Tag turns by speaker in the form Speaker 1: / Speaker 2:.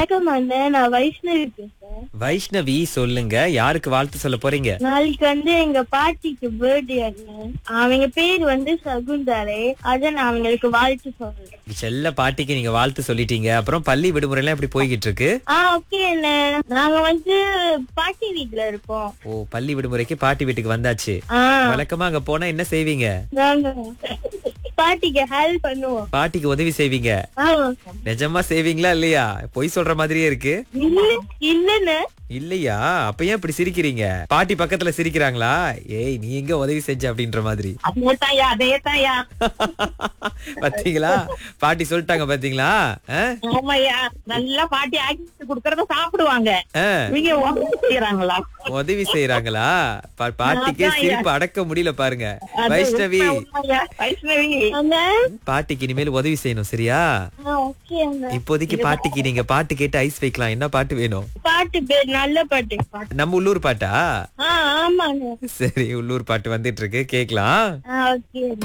Speaker 1: வணக்கம் அண்ணன் நான் வைஷ்ணவி பேசுறேன்
Speaker 2: வைஷ்ணவி சொல்லுங்க யாருக்கு வாழ்த்து சொல்ல போறீங்க
Speaker 1: நாளைக்கு வந்து எங்க பாட்டிக்கு பர்த்டே அண்ணன் அவங்க பேர் வந்து சகுந்தரை அத நான் அவங்களுக்கு வாழ்த்து சொல்றேன்
Speaker 2: செல்ல பாட்டிக்கு நீங்க வாழ்த்து சொல்லிட்டீங்க அப்புறம் பள்ளி விடுமுறை எல்லாம் எப்படி போய்கிட்டு இருக்கு
Speaker 1: ஆ ஓகே அண்ணன் நாங்க வந்து பாட்டி வீட்ல இருப்போம்
Speaker 2: ஓ பள்ளி விடுமுறைக்கு பாட்டி வீட்டுக்கு வந்தாச்சு
Speaker 1: ஆ
Speaker 2: வழக்கமா அங்க போனா என்ன செய்வீங்க
Speaker 1: நாங்க பாட்டிக்கு ஹெல்ப் பண்ணுவோம்
Speaker 2: பாட்டிக்கு உதவி செய்வீங்க
Speaker 1: ஆமா
Speaker 2: நிஜமா செய்வீங்களா இல்லையா பொய் சொல்ற மாதிரியே இருக்கு
Speaker 1: இல்ல இல்லன்னு
Speaker 2: இல்லையா அப்ப ஏன் இப்படி சிரிக்கிறீங்க பாட்டி பக்கத்துல சிரிக்கிறாங்களா ஏய் நீ எங்க உதவி செஞ்ச அப்படின்ற மாதிரி
Speaker 3: அதே தாயா அதே தாயா
Speaker 2: பாத்தீங்களா பாட்டி சொல்லிட்டாங்க பாத்தீங்களா ஆ?
Speaker 3: ஆமாய்யா நல்லா பாட்டி ஆக்கி குடுக்கறத சாப்பிடுவாங்க
Speaker 2: ஆ,
Speaker 3: நீங்க உதவி செய்யறாங்களா
Speaker 2: உதவி செய்யறாங்களா பா- பாட்டிக்கே
Speaker 3: அதான்
Speaker 2: சிரிப்பு அடக்க முடியல பாருங்க
Speaker 3: அது
Speaker 2: வைஷ்ணவி
Speaker 3: உண்மை, உண்மையா. வைஷ்ணவி
Speaker 1: அண்ணன்
Speaker 2: பாட்டிக்கு இனிமேல் உதவி செய்யணும் சரியா
Speaker 1: ஆ ஓகே அண்ணன்
Speaker 2: இப்போதைக்கு பாட்டிக்கு நீங்க பாட்டு கேட்டு ஐஸ் வைக்கலாம் என்ன பாட்டு வேணும்
Speaker 1: பாட்டு பேர் நல்ல பாட்டு
Speaker 2: நம்ம உள்ளூர் பாட்டா
Speaker 1: ஆ ஆமாண்ணே
Speaker 2: சரி உள்ளூர் பாட்டு வந்துட்டு இருக்கு கேக்கலாம்
Speaker 1: ஆ ஓகே